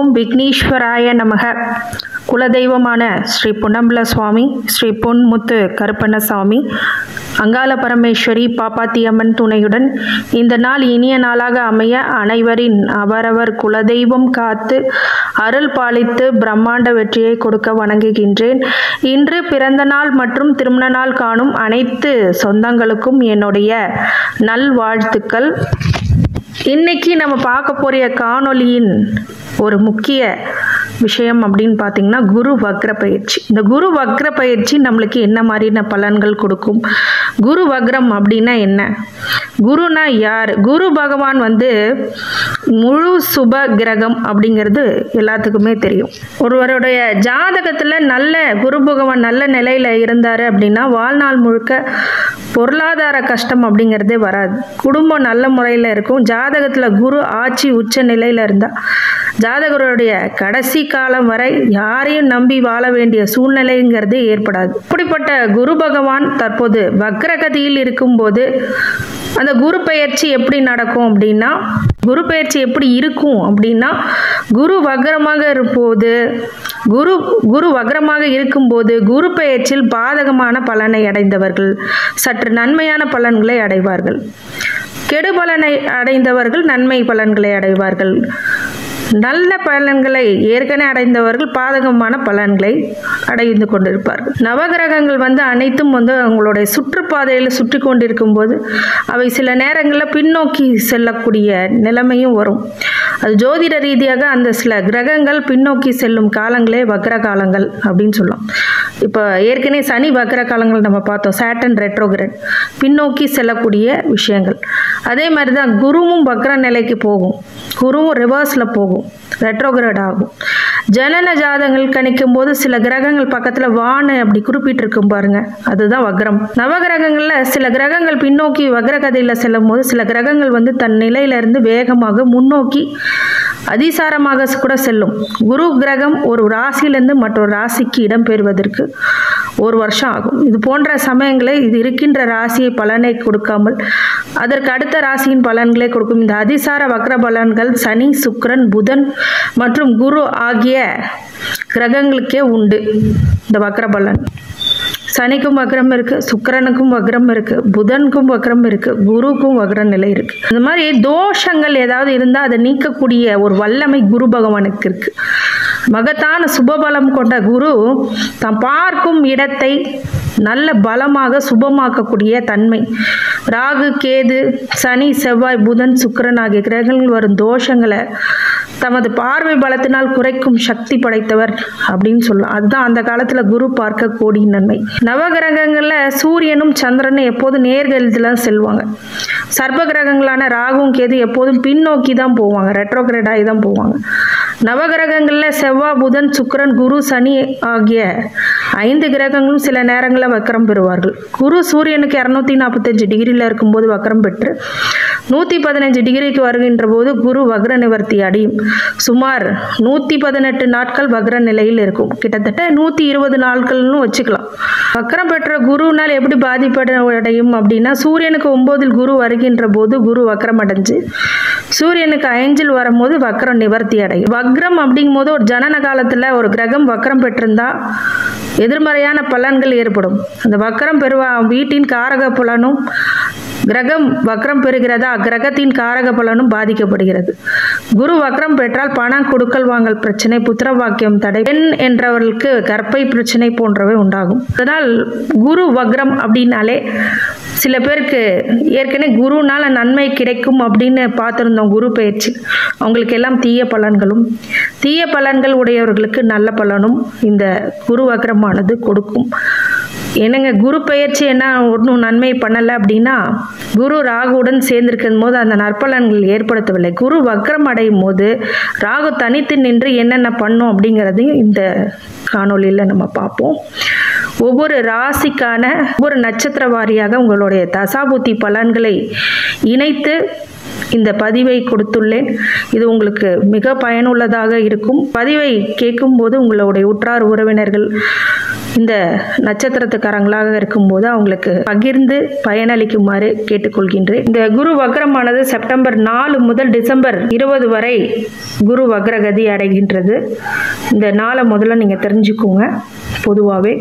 ஓம் விக்னேஸ்வராய நமக குலதெய்வமான ஸ்ரீ பொன்னம்பல சுவாமி ஸ்ரீ பொன்முத்து கருப்பண்ணசாமி அங்காள பரமேஸ்வரி பாப்பாத்தியம்மன் துணையுடன் இந்த நாள் இனிய நாளாக அமைய அனைவரின் அவரவர் குலதெய்வம் காத்து அருள் பாலித்து பிரம்மாண்ட வெற்றியை கொடுக்க வணங்குகின்றேன் இன்று பிறந்த நாள் மற்றும் திருமண நாள் காணும் அனைத்து சொந்தங்களுக்கும் என்னுடைய நல்வாழ்த்துக்கள் இன்னைக்கு நம்ம பார்க்க போகிற காணொளியின் ஒரு முக்கிய விஷயம் அப்படின்னு பார்த்தீங்கன்னா குரு வக்ர பயிற்சி இந்த குரு வக்ர பயிற்சி நம்மளுக்கு என்ன மாதிரியான பலன்கள் கொடுக்கும் குரு வக்ரம் அப்படின்னா என்ன குருனா யார் குரு பகவான் வந்து முழு சுப கிரகம் அப்படிங்கிறது எல்லாத்துக்குமே தெரியும் ஒருவருடைய ஜாதகத்தில் நல்ல குரு பகவான் நல்ல நிலையில் இருந்தார் அப்படின்னா வாழ்நாள் முழுக்க பொருளாதார கஷ்டம் அப்படிங்கிறதே வராது குடும்பம் நல்ல முறையில் இருக்கும் ஜாதகத்தில் குரு ஆட்சி உச்ச நிலையில் இருந்தால் ஜாதகருடைய கடைசி காலம் வரை யாரையும் நம்பி வாழ வேண்டிய சூழ்நிலைங்கிறது ஏற்படாது இப்படிப்பட்ட குரு பகவான் தற்போது வக்ரகதியில் இருக்கும்போது அந்த குரு பெயர்ச்சி எப்படி நடக்கும் அப்படின்னா குரு பெயர்ச்சி எப்படி இருக்கும் அப்படின்னா குரு வக்ரமாக இருப்போது குரு குரு வக்ரமாக இருக்கும்போது குரு பெயர்ச்சியில் பாதகமான பலனை அடைந்தவர்கள் சற்று நன்மையான பலன்களை அடைவார்கள் கெடு பலனை அடைந்தவர்கள் நன்மை பலன்களை அடைவார்கள் நல்ல பலன்களை ஏற்கனவே அடைந்தவர்கள் பாதகமான பலன்களை அடைந்து கொண்டிருப்பார்கள் நவகிரகங்கள் வந்து அனைத்தும் வந்து அவங்களுடைய சுற்றுப்பாதையில் சுற்றி கொண்டிருக்கும் போது அவை சில நேரங்களில் பின்னோக்கி செல்லக்கூடிய நிலைமையும் வரும் அது ஜோதிட ரீதியாக அந்த சில கிரகங்கள் பின்னோக்கி செல்லும் காலங்களே வக்ர காலங்கள் அப்படின்னு சொல்லலாம் இப்போ ஏற்கனவே சனி வக்ர காலங்கள் நம்ம பார்த்தோம் சேட்டன் ரெட்ரோகிரட் பின்னோக்கி செல்லக்கூடிய விஷயங்கள் அதே மாதிரி தான் குருவும் வக்ர நிலைக்கு போகும் குருவும் ரிவர்ஸில் போகும் ரெட்ரோகிரட் ஆகும் ஜனன ஜாதங்கள் கணிக்கும் போது சில கிரகங்கள் பக்கத்தில் வானு அப்படி குறிப்பிட்டிருக்கும் பாருங்க அதுதான் வக்ரம் நவகிரகங்களில் சில கிரகங்கள் பின்னோக்கி வக்ரகதையில் செல்லும் போது சில கிரகங்கள் வந்து தன் நிலையிலிருந்து வேகமாக முன்னோக்கி அதிசாரமாக கூட செல்லும் குரு கிரகம் ஒரு ராசியிலிருந்து மற்றொரு ராசிக்கு இடம்பெறுவதற்கு ஒரு வருஷம் ஆகும் இது போன்ற சமயங்களில் இது இருக்கின்ற ராசியை பலனை கொடுக்காமல் அதற்கு அடுத்த ராசியின் பலன்களை கொடுக்கும் இந்த அதிசார வக்ர பலன்கள் சனி சுக்கிரன் புதன் மற்றும் குரு ஆகிய கிரகங்களுக்கே உண்டு இந்த வக்ர பலன் சனிக்கும் வக்ரம் இருக்கு சுக்கிரனுக்கும் வக்ரம் இருக்கு புதனுக்கும் வக்ரம் இருக்கு குருக்கும் வக்ர நிலை இருக்கு இந்த மாதிரி தோஷங்கள் ஏதாவது இருந்தால் அதை நீக்கக்கூடிய ஒரு வல்லமை குரு பகவானுக்கு இருக்கு மகத்தான சுபபலம் கொண்ட குரு தாம் பார்க்கும் இடத்தை நல்ல பலமாக சுபமாக்கக்கூடிய தன்மை ராகு கேது சனி செவ்வாய் புதன் சுக்கிரன் ஆகிய கிரகங்கள் வரும் தோஷங்களை தமது பார்வை பலத்தினால் குறைக்கும் சக்தி படைத்தவர் அப்படின்னு சொல்லலாம் அதுதான் அந்த காலத்தில் குரு பார்க்கக்கூடிய நன்மை நவகிரகங்களில் சூரியனும் சந்திரனும் எப்போதும் நேர்கழுத்தில் செல்வாங்க சர்ப்ப கிரகங்களான ராகுவும் கேது எப்போதும் பின்னோக்கி தான் போவாங்க ரெட்ரோகிரேடாகி தான் போவாங்க நவகிரகங்களில் செவ்வாய் புதன் சுக்கிரன் குரு சனி ஆகிய ஐந்து கிரகங்களும் சில நேரங்களில் வக்கரம் பெறுவார்கள் குரு சூரியனுக்கு இரநூத்தி நாற்பத்தஞ்சு டிகிரியில் இருக்கும்போது வக்கரம் பெற்று நூற்றி பதினஞ்சு டிகிரிக்கு வருகின்ற போது குரு வக்ர நிவர்த்தி அடையும் சுமார் நூற்றி பதினெட்டு நாட்கள் வக்ர நிலையில் இருக்கும் கிட்டத்தட்ட நூற்றி இருபது நாட்கள்னு வச்சுக்கலாம் வக்ரம் பெற்ற குருனால் எப்படி பாதிப்பட அடையும் அப்படின்னா சூரியனுக்கு ஒம்போதில் குரு வருகின்ற போது குரு வக்ரம் அடைஞ்சு சூரியனுக்கு ஐந்தில் வரும்போது வக்ரம் நிவர்த்தி அடையும் வக்ரம் அப்படிங்கும் போது ஒரு ஜனன காலத்தில் ஒரு கிரகம் வக்ரம் பெற்றிருந்தா எதிர்மறையான பலன்கள் ஏற்படும் அந்த வக்ரம் பெறுவா வீட்டின் காரக பலனும் கிரகம் வக்ரம் பெறுகிறதா கிரகத்தின் காரக பலனும் பாதிக்கப்படுகிறது குரு வக்ரம் பெற்றால் பணம் கொடுக்கல் வாங்கல் பிரச்சனை புத்திர வாக்கியம் தடை பெண் என்றவர்களுக்கு கர்ப்பை பிரச்சனை போன்றவை உண்டாகும் அதனால் குரு வக்ரம் அப்படின்னாலே சில பேருக்கு ஏற்கனவே குருனால நன்மை கிடைக்கும் அப்படின்னு பார்த்துருந்தோம் குரு பயிற்சி அவங்களுக்கு எல்லாம் தீய பலன்களும் தீய பலன்கள் உடையவர்களுக்கு நல்ல பலனும் இந்த குரு வக்ரமானது கொடுக்கும் என்னங்க குரு பயிற்சி என்ன ஒன்றும் நன்மை பண்ணலை அப்படின்னா குரு ராகுவுடன் சேர்ந்திருக்கும் போது அந்த நற்பலன்கள் ஏற்படுத்தவில்லை குரு வக்ரம் அடையும் போது ராகு தனித்து நின்று என்னென்ன பண்ணும் அப்படிங்கிறதையும் இந்த காணொளியில் நம்ம பார்ப்போம் ஒவ்வொரு ராசிக்கான ஒவ்வொரு நட்சத்திர வாரியாக உங்களுடைய தசாபுத்தி பலன்களை இணைத்து இந்த பதிவை கொடுத்துள்ளேன் இது உங்களுக்கு மிக பயனுள்ளதாக இருக்கும் பதிவை கேட்கும்போது உங்களுடைய உற்றார் உறவினர்கள் இந்த நட்சத்திரத்துக்காரங்களாக இருக்கும்போது அவங்களுக்கு பகிர்ந்து பயனளிக்குமாறு கேட்டுக்கொள்கின்றேன் இந்த குரு வக்ரமானது செப்டம்பர் நாலு முதல் டிசம்பர் இருபது வரை குரு வக்ரகதி அடைகின்றது இந்த நாளை முதல்ல நீங்கள் தெரிஞ்சுக்கோங்க பொதுவாகவே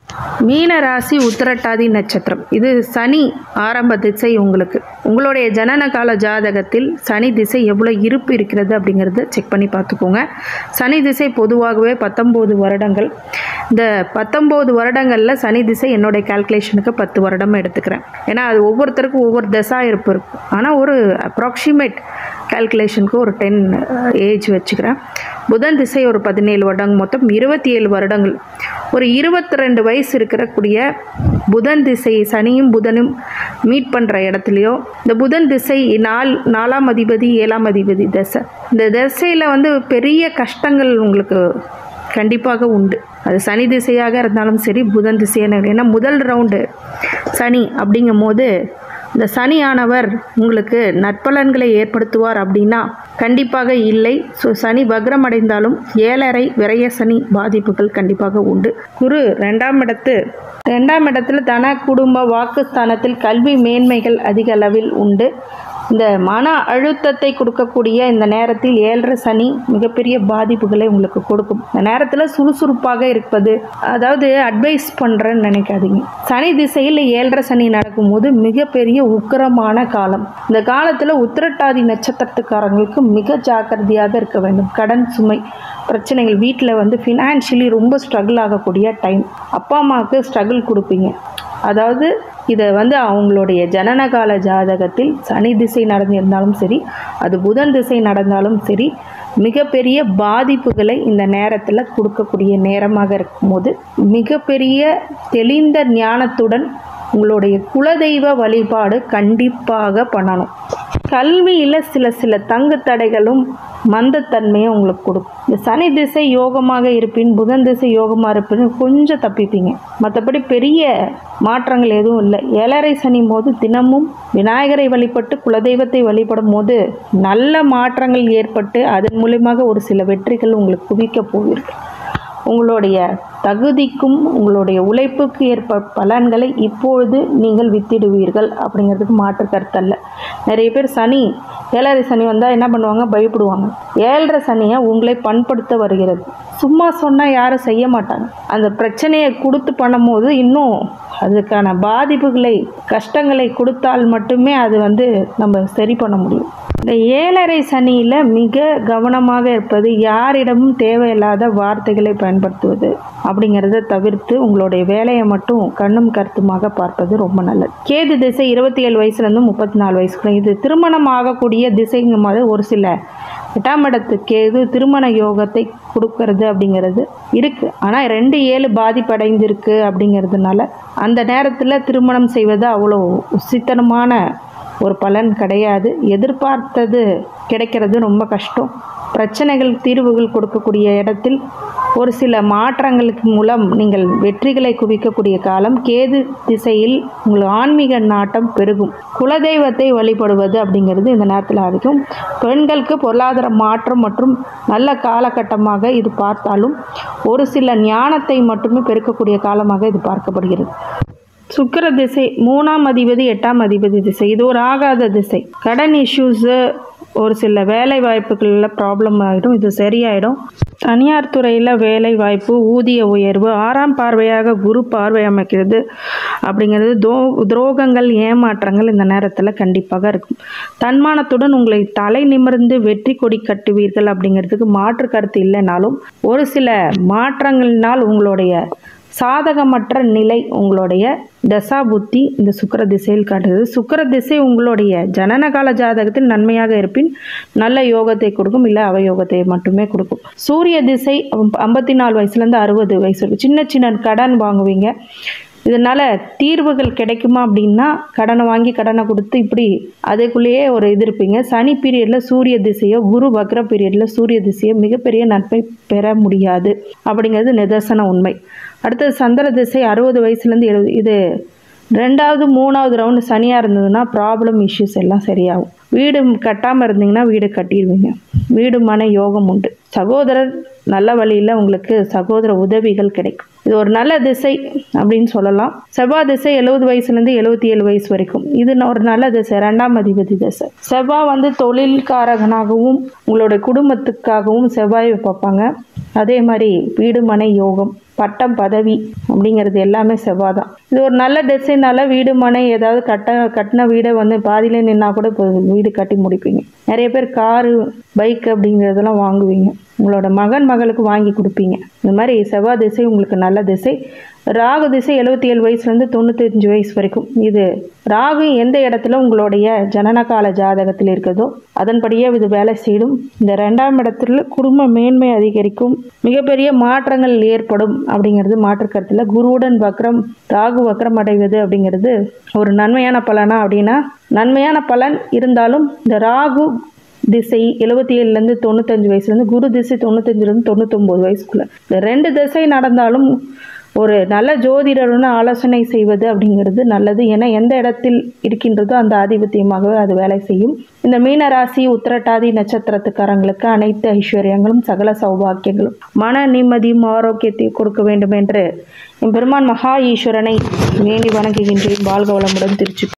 மீன ராசி உத்திரட்டாதி நட்சத்திரம் இது சனி ஆரம்ப திசை உங்களுக்கு உங்களுடைய ஜனன கால ஜாதகத்தில் சனி திசை எவ்வளோ இருப்பு இருக்கிறது அப்படிங்கிறத செக் பண்ணி பார்த்துக்கோங்க சனி திசை பொதுவாகவே பத்தொம்போது வருடங்கள் இந்த பத்தொம்போது வருடங்களில் சனி திசை என்னுடைய கால்குலேஷனுக்கு பத்து வருடம் எடுத்துக்கிறேன் ஏன்னா அது ஒவ்வொருத்தருக்கும் ஒவ்வொரு தசா இருப்பு இருக்கும் ஆனால் ஒரு அப்ராக்சிமேட் கால்குலேஷனுக்கு ஒரு டென் ஏஜ் வச்சுக்கிறேன் புதன் திசை ஒரு பதினேழு வருடங்கள் மொத்தம் இருபத்தி ஏழு வருடங்கள் ஒரு இருபத்தி ரெண்டு வயசு இருக்கக்கூடிய புதன் திசை சனியும் புதனும் மீட் பண்ணுற இடத்துலையோ இந்த புதன் திசை நால் நாலாம் அதிபதி ஏழாம் அதிபதி தசை இந்த திசையில் வந்து பெரிய கஷ்டங்கள் உங்களுக்கு கண்டிப்பாக உண்டு அது சனி திசையாக இருந்தாலும் சரி புதன் திசையான ஏன்னா முதல் ரவுண்டு சனி அப்படிங்கும் போது இந்த சனியானவர் உங்களுக்கு நற்பலன்களை ஏற்படுத்துவார் அப்படின்னா கண்டிப்பாக இல்லை ஸோ சனி வக்ரம் அடைந்தாலும் ஏழரை விரைய சனி பாதிப்புகள் கண்டிப்பாக உண்டு குரு ரெண்டாம் இடத்து ரெண்டாம் இடத்துல தன குடும்ப வாக்குஸ்தானத்தில் கல்வி மேன்மைகள் அதிக அளவில் உண்டு இந்த மன அழுத்தத்தை கொடுக்கக்கூடிய இந்த நேரத்தில் ஏழரை சனி மிகப்பெரிய பாதிப்புகளை உங்களுக்கு கொடுக்கும் இந்த நேரத்தில் சுறுசுறுப்பாக இருப்பது அதாவது அட்வைஸ் பண்ணுறேன்னு நினைக்காதீங்க சனி திசையில் ஏழரை சனி நடக்கும்போது மிகப்பெரிய உக்கிரமான காலம் இந்த காலத்தில் உத்திரட்டாதி நட்சத்திரத்துக்காரங்களுக்கு மிக ஜாக்கிரதையாக இருக்க வேண்டும் கடன் சுமை பிரச்சனைகள் வீட்டில் வந்து ஃபினான்ஷியலி ரொம்ப ஸ்ட்ரகிள் ஆகக்கூடிய டைம் அப்பா அம்மாவுக்கு ஸ்ட்ரகிள் கொடுப்பீங்க அதாவது இதை வந்து அவங்களுடைய ஜனனகால ஜாதகத்தில் சனி திசை நடந்திருந்தாலும் சரி அது புதன் திசை நடந்தாலும் சரி மிகப்பெரிய பாதிப்புகளை இந்த நேரத்தில் கொடுக்கக்கூடிய நேரமாக இருக்கும்போது மிகப்பெரிய தெளிந்த ஞானத்துடன் உங்களுடைய குலதெய்வ வழிபாடு கண்டிப்பாக பண்ணணும் கல்வியில் சில சில தங்கு தடைகளும் மந்தத்தன்மையும் உங்களுக்கு கொடுக்கும் இந்த சனி திசை யோகமாக இருப்பின் புதன் திசை யோகமாக இருப்பின் கொஞ்சம் தப்பிப்பீங்க மற்றபடி பெரிய மாற்றங்கள் எதுவும் இல்லை ஏழரை சனி போது தினமும் விநாயகரை வழிபட்டு குலதெய்வத்தை வழிபடும் போது நல்ல மாற்றங்கள் ஏற்பட்டு அதன் மூலியமாக ஒரு சில வெற்றிகள் உங்களுக்கு குவிக்க போவீர்கள் உங்களுடைய தகுதிக்கும் உங்களுடைய உழைப்புக்கு ஏற்ப பலன்களை இப்பொழுது நீங்கள் வித்திடுவீர்கள் அப்படிங்கிறதுக்கு மாற்று கருத்தல்ல நிறைய பேர் சனி ஏழரை சனி வந்தால் என்ன பண்ணுவாங்க பயப்படுவாங்க ஏழரை சனியை உங்களை பண்படுத்த வருகிறது சும்மா சொன்னால் யாரும் செய்ய மாட்டாங்க அந்த பிரச்சனையை கொடுத்து பண்ணும்போது இன்னும் அதுக்கான பாதிப்புகளை கஷ்டங்களை கொடுத்தால் மட்டுமே அது வந்து நம்ம சரி பண்ண முடியும் இந்த ஏழரை சனியில் மிக கவனமாக இருப்பது யாரிடமும் தேவையில்லாத வார்த்தைகளை பயன்படுத்துவது அப்படிங்கிறத தவிர்த்து உங்களுடைய வேலையை மட்டும் கண்ணும் கருத்துமாக பார்ப்பது ரொம்ப நல்லது கேது திசை இருபத்தி ஏழு வயசுலேருந்து முப்பத்தி நாலு வயசுக்குள்ள இது திருமணம் ஆகக்கூடிய திசைங்கும் போது ஒரு சில எட்டாம் இடத்து கேது திருமண யோகத்தை கொடுக்கறது அப்படிங்கிறது இருக்குது ஆனால் ரெண்டு ஏழு பாதிப்படைந்திருக்கு அப்படிங்கிறதுனால அந்த நேரத்தில் திருமணம் செய்வது அவ்வளோ உசித்தனமான ஒரு பலன் கிடையாது எதிர்பார்த்தது கிடைக்கிறது ரொம்ப கஷ்டம் பிரச்சனைகள் தீர்வுகள் கொடுக்கக்கூடிய இடத்தில் ஒரு சில மாற்றங்களுக்கு மூலம் நீங்கள் வெற்றிகளை குவிக்கக்கூடிய காலம் கேது திசையில் உங்கள் ஆன்மீக நாட்டம் பெருகும் குலதெய்வத்தை வழிபடுவது அப்படிங்கிறது இந்த நேரத்தில் அதிகம் பெண்களுக்கு பொருளாதார மாற்றம் மற்றும் நல்ல காலகட்டமாக இது பார்த்தாலும் ஒரு சில ஞானத்தை மட்டுமே பெருக்கக்கூடிய காலமாக இது பார்க்கப்படுகிறது சுக்கிர திசை மூணாம் அதிபதி எட்டாம் அதிபதி திசை இது ஒரு ஆகாத திசை கடன் இஷ்யூஸு ஒரு சில வேலை வாய்ப்புகளில் ப்ராப்ளம் ஆகிடும் இது சரியாயிடும் தனியார் துறையில் வேலை வாய்ப்பு ஊதிய உயர்வு ஆறாம் பார்வையாக குரு பார்வை அமைக்கிறது அப்படிங்கிறது தோ துரோகங்கள் ஏமாற்றங்கள் இந்த நேரத்தில் கண்டிப்பாக இருக்கும் தன்மானத்துடன் உங்களை தலை நிமிர்ந்து வெற்றி கொடி கட்டுவீர்கள் அப்படிங்கிறதுக்கு மாற்று கருத்து இல்லைனாலும் ஒரு சில மாற்றங்களினால் உங்களுடைய சாதகமற்ற நிலை உங்களுடைய தசா புத்தி இந்த சுக்கர திசையில் காட்டுகிறது சுக்கர திசை உங்களுடைய ஜனனகால ஜாதகத்தில் நன்மையாக இருப்பின் நல்ல யோகத்தை கொடுக்கும் இல்லை அவயோகத்தை மட்டுமே கொடுக்கும் சூரிய திசை ஐம்பத்தி நாலு வயசுலேருந்து அறுபது வயசு வரைக்கும் சின்ன சின்ன கடன் வாங்குவீங்க இதனால் தீர்வுகள் கிடைக்குமா அப்படின்னா கடனை வாங்கி கடனை கொடுத்து இப்படி அதுக்குள்ளேயே ஒரு இது இருப்பீங்க சனி பீரியடில் சூரிய திசையோ குரு வக்ர பீரியடில் சூரிய திசையோ மிகப்பெரிய நட்பை பெற முடியாது அப்படிங்கிறது நிதர்சன உண்மை அடுத்தது சந்திர திசை அறுபது வயசுலேருந்து எழுபது இது ரெண்டாவது மூணாவது ரவுண்டு சனியாக இருந்ததுன்னா ப்ராப்ளம் இஷ்யூஸ் எல்லாம் சரியாகும் வீடு கட்டாமல் இருந்தீங்கன்னா வீடு கட்டிடுவீங்க வீடு மன யோகம் உண்டு சகோதரர் நல்ல வழியில் உங்களுக்கு சகோதர உதவிகள் கிடைக்கும் இது ஒரு நல்ல திசை அப்படின்னு சொல்லலாம் செவ்வாய் திசை எழுபது வயசுலேருந்து எழுபத்தி ஏழு வயசு வரைக்கும் இது ஒரு நல்ல திசை ரெண்டாம் அதிபதி திசை செவ்வாய் வந்து தொழில்காரகனாகவும் உங்களுடைய குடும்பத்துக்காகவும் செவ்வாயை பார்ப்பாங்க அதே மாதிரி வீடு மனை யோகம் பட்டம் பதவி அப்படிங்கிறது எல்லாமே செவ்வாய் தான் இது ஒரு நல்ல திசைனால வீடு மனை ஏதாவது கட்ட கட்டின வீடை வந்து பாதியிலே நின்னா கூட இப்போ வீடு கட்டி முடிப்பீங்க நிறைய பேர் காரு பைக் அப்படிங்கிறதெல்லாம் வாங்குவீங்க உங்களோட மகன் மகளுக்கு வாங்கி கொடுப்பீங்க இந்த மாதிரி செவ்வாய் திசை உங்களுக்கு நல்ல திசை ராகு திசை எழுபத்தி ஏழு வயசுலேருந்து தொண்ணூத்தஞ்சு வயசு வரைக்கும் இது ராகு எந்த இடத்துல உங்களுடைய ஜனனகால ஜாதகத்தில் இருக்குதோ அதன்படியே இது வேலை செய்யும் இந்த ரெண்டாம் இடத்துல குடும்ப மேன்மை அதிகரிக்கும் மிகப்பெரிய மாற்றங்கள் ஏற்படும் அப்படிங்கிறது மாற்று கருத்தில் குருவுடன் வக்ரம் ராகு வக்ரம் அடைவது அப்படிங்கிறது ஒரு நன்மையான பலனா அப்படின்னா நன்மையான பலன் இருந்தாலும் இந்த ராகு திசை எழுபத்தி ஏழுலேருந்து தொண்ணூத்தஞ்சு வயசுலேருந்து குரு திசை தொண்ணூத்தஞ்சுலேருந்து தொண்ணூத்தொம்பது வயசுக்குள்ளே இந்த ரெண்டு திசை நடந்தாலும் ஒரு நல்ல ஜோதிடருடன் ஆலோசனை செய்வது அப்படிங்கிறது நல்லது ஏன்னா எந்த இடத்தில் இருக்கின்றதோ அந்த ஆதிபத்தியமாகவே அது வேலை செய்யும் இந்த மீன ராசி உத்திரட்டாதி நட்சத்திரத்துக்காரங்களுக்கு அனைத்து ஐஸ்வர்யங்களும் சகல சௌபாக்கியங்களும் மன நிம்மதியும் ஆரோக்கியத்தையும் கொடுக்க வேண்டும் என்று என் பெருமான் மகா ஈஸ்வரனை வேண்டி வணங்குகின்றேன் வாழ்க வளமுடன் திருச்சி